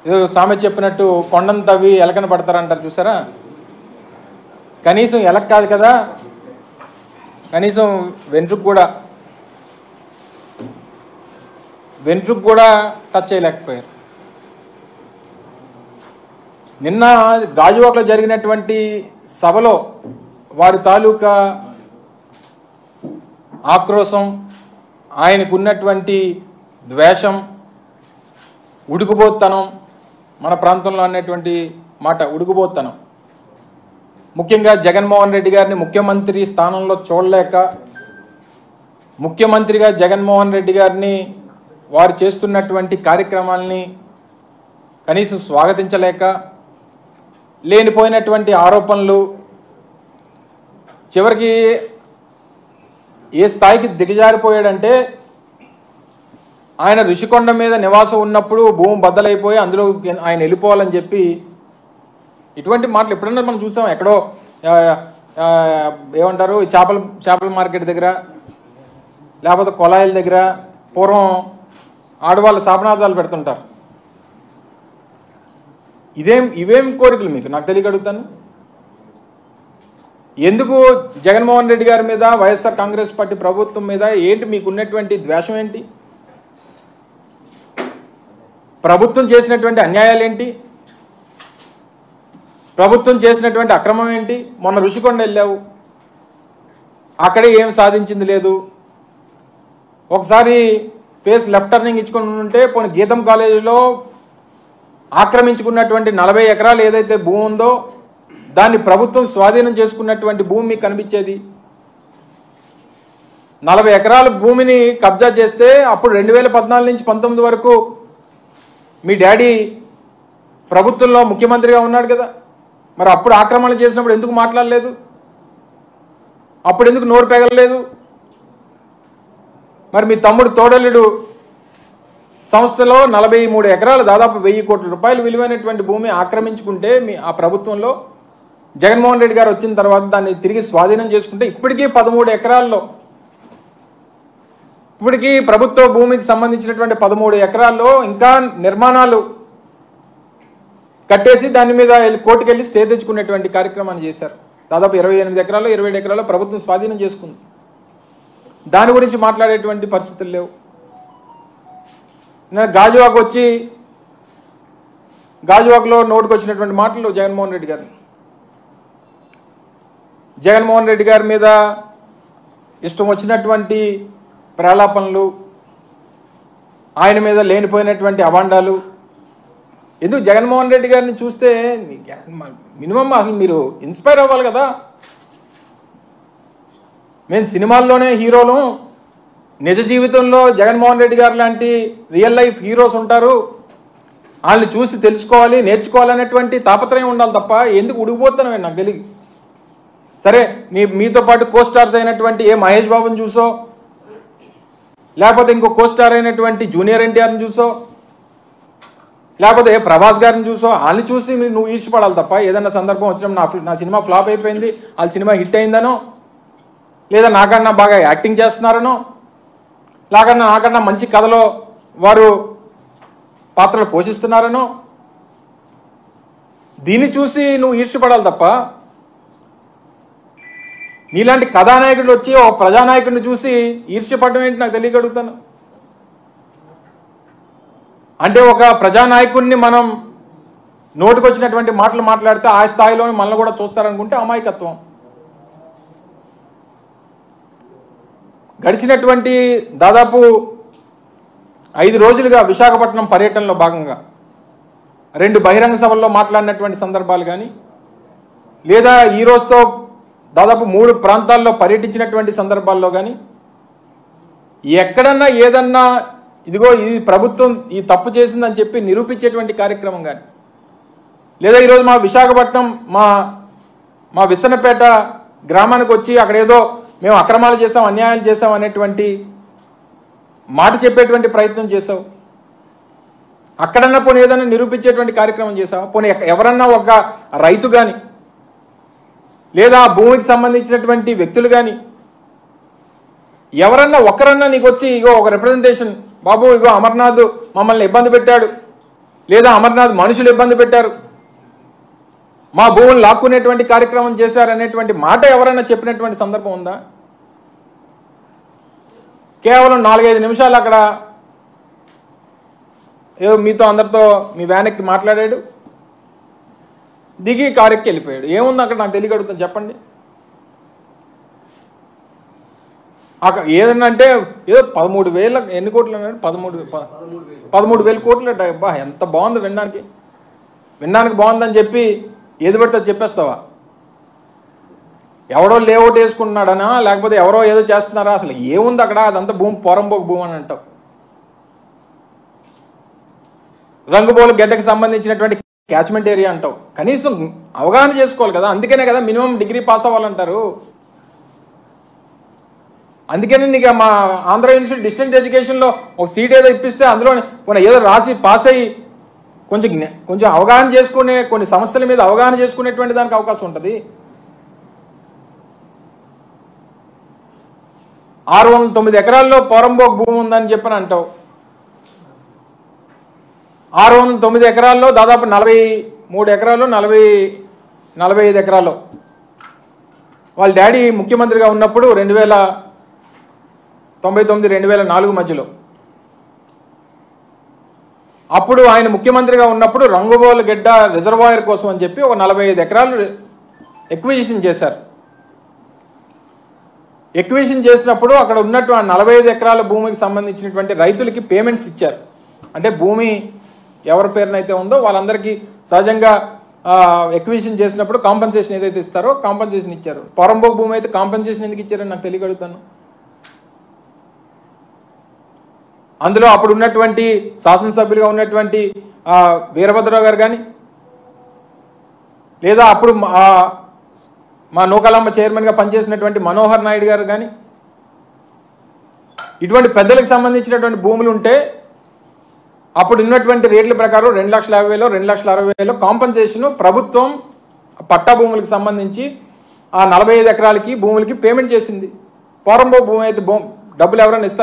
ఏదో సామెత చెప్పినట్టు కొండను తవ్వి ఎలకన పడతారంటారు చూసారా కనీసం ఎలక కాదు కదా కనీసం వెంట్రుకు కూడా వెంట్రుకు కూడా టచ్ చేయలేకపోయారు నిన్న గాజువాకలో జరిగినటువంటి సభలో వారి తాలూకా ఆక్రోశం ఆయనకు ఉన్నటువంటి ద్వేషం ఉడుకుబోత్తనం మన ప్రాంతంలో అనేటువంటి మాట ఉడుకుబోత్తనం ముఖ్యంగా జగన్మోహన్ రెడ్డి గారిని ముఖ్యమంత్రి స్థానంలో చూడలేక ముఖ్యమంత్రిగా జగన్మోహన్ రెడ్డి గారిని వారు చేస్తున్నటువంటి కార్యక్రమాల్ని కనీసం స్వాగతించలేక లేనిపోయినటువంటి ఆరోపణలు చివరికి ఏ స్థాయికి దిగజారిపోయాడంటే ఆయన ఋషికొండ మీద నివాసం ఉన్నప్పుడు భూమి బద్దలైపోయి అందులో ఆయన వెళ్ళిపోవాలని చెప్పి ఇటువంటి మాటలు ఎప్పుడన్నా మనం చూసాం ఎక్కడో ఆ, ఆ, ఏమంటారు ఈ చేపల చేపల మార్కెట్ దగ్గర లేకపోతే కొలాయిల దగ్గర పూర్వం ఆడవాళ్ళ శాపనార్థాలు పెడుతుంటారు ఇదేం ఇవేం కోరికలు మీకు నాకు తెలియక అడుగుతాను ఎందుకు జగన్మోహన్ రెడ్డి గారి మీద వైఎస్ఆర్ కాంగ్రెస్ పార్టీ ప్రభుత్వం మీద ఏంటి మీకు ఉన్నటువంటి ద్వేషం ఏంటి ప్రభుత్వం చేసినటువంటి అన్యాయాలు ఏంటి ప్రభుత్వం చేసినటువంటి అక్రమం ఏంటి మొన్న ఋషికొండ వెళ్ళావు అక్కడే ఏం సాధించింది లేదు ఒకసారి ఫేస్ లెఫ్ట్ టర్నింగ్ ఇచ్చుకుని ఉంటే పోనీ గీతం కాలేజీలో ఆక్రమించుకున్నటువంటి నలభై ఎకరాలు ఏదైతే భూమి ఉందో దాన్ని ప్రభుత్వం స్వాధీనం చేసుకున్నటువంటి భూమి మీకు కనిపించేది నలభై ఎకరాల భూమిని కబ్జా చేస్తే అప్పుడు రెండు వేల పద్నాలుగు నుంచి పంతొమ్మిది వరకు మీ డాడీ ప్రభుత్వంలో ముఖ్యమంత్రిగా ఉన్నాడు కదా మరి అప్పుడు ఆక్రమణ చేసినప్పుడు ఎందుకు మాట్లాడలేదు అప్పుడు ఎందుకు నోరు పెగలలేదు మరి మీ తమ్ముడు తోడలుడు సంస్థలో నలభై మూడు ఎకరాలు దాదాపు వెయ్యి కోట్ల రూపాయలు విలువైనటువంటి భూమి ఆక్రమించుకుంటే మీ ఆ ప్రభుత్వంలో జగన్మోహన్ రెడ్డి గారు వచ్చిన తర్వాత దాన్ని తిరిగి స్వాధీనం చేసుకుంటే ఇప్పటికీ పదమూడు ఎకరాల్లో ఇప్పటికీ ప్రభుత్వ భూమికి సంబంధించినటువంటి పదమూడు ఎకరాల్లో ఇంకా నిర్మాణాలు కట్టేసి దాని మీద వెళ్ళి కోర్టుకు వెళ్ళి స్టే తెచ్చుకునేటువంటి కార్యక్రమాన్ని చేశారు దాదాపు ఇరవై ఎనిమిది ఎకరాలు ఇరవై ఏడు ఎకరాలు ప్రభుత్వం స్వాధీనం చేసుకుంది దాని గురించి మాట్లాడేటువంటి పరిస్థితులు లేవు నేను గాజువాక్ వచ్చి గాజువాక్లో నోటుకు వచ్చినటువంటి మాటలు జగన్మోహన్ రెడ్డి గారిని జగన్మోహన్ రెడ్డి గారి మీద ఇష్టం వచ్చినటువంటి ప్రలాపనలు ఆయన మీద లేనిపోయినటువంటి అవాండాలు ఎందుకు జగన్మోహన్ రెడ్డి గారిని చూస్తే మినిమం అసలు మీరు ఇన్స్పైర్ అవ్వాలి కదా మేము సినిమాల్లోనే హీరోలు నిజ జీవితంలో జగన్మోహన్ రెడ్డి గారు లాంటి రియల్ లైఫ్ హీరోస్ ఉంటారు వాళ్ళని చూసి తెలుసుకోవాలి నేర్చుకోవాలనేటువంటి తాపత్రయం ఉండాలి తప్ప ఎందుకు ఉడిగిపోతున్నామే నాకు తెలియదు సరే మీ మీతో పాటు కో స్టార్స్ అయినటువంటి ఏ మహేష్ బాబుని చూసో లేకపోతే ఇంకో కో స్టార్ అయినటువంటి జూనియర్ ఎన్టీఆర్ని చూసో లేకపోతే ఏ ప్రభాస్ గారిని చూసో వాళ్ళని చూసి మీరు నువ్వు ఈర్చిపడాలి తప్ప ఏదైనా సందర్భం వచ్చినప్పుడు నా ఫి- నా సినిమా ఫ్లాప్ అయిపోయింది వాళ్ళ సినిమా హిట్ అయిందనో లేదా నాకన్నా బాగా యాక్టింగ్ చేస్తున్నారనో లేకన్నా నాకన్నా మంచి కథలో వారు పాత్రలు పోషిస్తున్నారనో దీన్ని చూసి నువ్వు ఈర్ష్యపడాలి తప్ప నీలాంటి కథానాయకుడు వచ్చి ఒక ప్రజానాయకుడిని చూసి ఈర్ష్యపడడం ఏంటి నాకు తెలియగలుగుతాను అంటే ఒక ప్రజానాయకుడిని మనం నోటికొచ్చినటువంటి మాటలు మాట్లాడితే ఆ స్థాయిలో మనల్ని కూడా చూస్తారనుకుంటే అమాయకత్వం గడిచినటువంటి దాదాపు ఐదు రోజులుగా విశాఖపట్నం పర్యటనలో భాగంగా రెండు బహిరంగ సభల్లో మాట్లాడినటువంటి సందర్భాలు కానీ లేదా ఈ రోజుతో దాదాపు మూడు ప్రాంతాల్లో పర్యటించినటువంటి సందర్భాల్లో కానీ ఎక్కడన్నా ఏదన్నా ఇదిగో ఈ ప్రభుత్వం ఈ తప్పు చేసిందని చెప్పి నిరూపించేటువంటి కార్యక్రమం కానీ లేదా ఈరోజు మా విశాఖపట్నం మా మా విసనపేట గ్రామానికి వచ్చి అక్కడ ఏదో మేము అక్రమాలు చేసాం అన్యాయాలు చేసాం అనేటువంటి మాట చెప్పేటువంటి ప్రయత్నం చేసావు అక్కడన్నా పోనీ ఏదైనా నిరూపించేటువంటి కార్యక్రమం చేసావు పోనీ ఎక్క- ఎవరన్నా ఒక రైతు కానీ లేదా ఆ భూమికి సంబంధించినటువంటి వ్యక్తులు కానీ ఎవరన్నా ఒకరన్నా నీకు వచ్చి ఇగో ఒక రిప్రజెంటేషన్ బాబు ఇగో అమర్నాథ్ మమ్మల్ని ఇబ్బంది పెట్టాడు లేదా అమర్నాథ్ మనుషులు ఇబ్బంది పెట్టారు మా భూములు లాక్కునేటువంటి కార్యక్రమం చేశారు అనేటువంటి మాట ఎవరైనా చెప్పినటువంటి సందర్భం ఉందా కేవలం నాలుగైదు నిమిషాలు అక్కడ ఏదో మీతో అందరితో మీ వ్యాన్ ఎక్కి మాట్లాడాడు దిగి కారు ఎక్కి వెళ్ళిపోయాడు ఏముంది అక్కడ నాకు తెలియగడుగుతాను చెప్పండి అక్కడ ఏదన్నా అంటే ఏదో పదమూడు వేల ఎన్ని కోట్లు అన్నాడు పదమూడు ప- పదమూడు వేల కోట్లు అట. అబ్బా ఎంత బాగుంది వినడానికి వినడానికి బాగుందని చెప్పి ఏది పడితే అది చెప్పేస్తావా ఎవడో లేఅవుట్ వేసుకుంటున్నాడనా లేకపోతే ఎవరో ఏదో చేస్తున్నారా అసలు ఏముంది అక్కడ అదంతా భూమి పొరంబోకు భూమి అని అంటావు రంగుబోలు గడ్డకి సంబంధించినటువంటి క్యాచ్మెంట్ ఏరియా అంటావు కనీసం అవగాహన చేసుకోవాలి కదా అందుకనే కదా మినిమం డిగ్రీ పాస్ అవ్వాలంటారు అందుకనే నీకు మా ఆంధ్ర యూనివర్సిటీ డిస్టెంట్ ఎడ్యుకేషన్లో ఒక సీట్ ఏదో ఇప్పిస్తే అందులో కొన్ని ఏదో రాసి పాస్ అయ్యి కొంచెం జ్ఞా- కొంచెం అవగాహన చేసుకునే కొన్ని సమస్యల మీద అవగాహన చేసుకునేటువంటి దానికి అవకాశం ఉంటుంది ఆరు వందల తొమ్మిది ఎకరాల్లో పోరంబోక్ భూమి ఉందని చెప్పని అంటావు ఆరు వందల తొమ్మిది ఎకరాల్లో దాదాపు నలభై మూడు ఎకరాలు నలభై నలభై ఐదు ఎకరాలు వాళ్ళ డాడీ ముఖ్యమంత్రిగా ఉన్నప్పుడు రెండు వేల తొంభై తొమ్మిది రెండు వేల నాలుగు మధ్యలో అప్పుడు ఆయన ముఖ్యమంత్రిగా ఉన్నప్పుడు రంగుబోల గడ్డ రిజర్వాయర్ కోసం అని చెప్పి ఒక నలభై ఐదు ఎకరాలు ఎక్విజిషన్ చేశారు ఎక్విజిషన్ చేసినప్పుడు అక్కడ ఉన్నటువంటి నలభై ఐదు ఎకరాల భూమికి సంబంధించినటువంటి రైతులకి పేమెంట్స్ ఇచ్చారు అంటే భూమి ఎవరి పేరునైతే ఉందో వాళ్ళందరికీ సహజంగా ఎక్విజిషన్ చేసినప్పుడు కాంపన్సేషన్ ఏదైతే ఇస్తారో కాంపన్సేషన్ ఇచ్చారు పొరంబోక్ భూమి అయితే కాంపన్సేషన్ ఎందుకు ఇచ్చారని నాకు తెలియగలుగుతాను అందులో అప్పుడు ఉన్నటువంటి శాసనసభ్యులుగా ఉన్నటువంటి ఆ, వీరభద్రరావు గారు కానీ లేదా అప్పుడు మా ఆ, మా నూకాలమ్మ చైర్మన్గా పనిచేసినటువంటి మనోహర్ నాయుడు గారు కానీ ఇటువంటి పెద్దలకు సంబంధించినటువంటి భూములు ఉంటే అప్పుడు ఉన్నటువంటి రేట్ల ప్రకారం రెండు లక్షల యాభై వేలు రెండు లక్షల అరవై వేలు కాంపన్సేషన్ ప్రభుత్వం పట్టా భూములకు సంబంధించి ఆ నలభై ఐదు ఎకరాలకి భూములకి పేమెంట్ చేసింది పోరంబో భూమి అయితే భూ డబ్బులు ఎవరైనా ఇస్తారు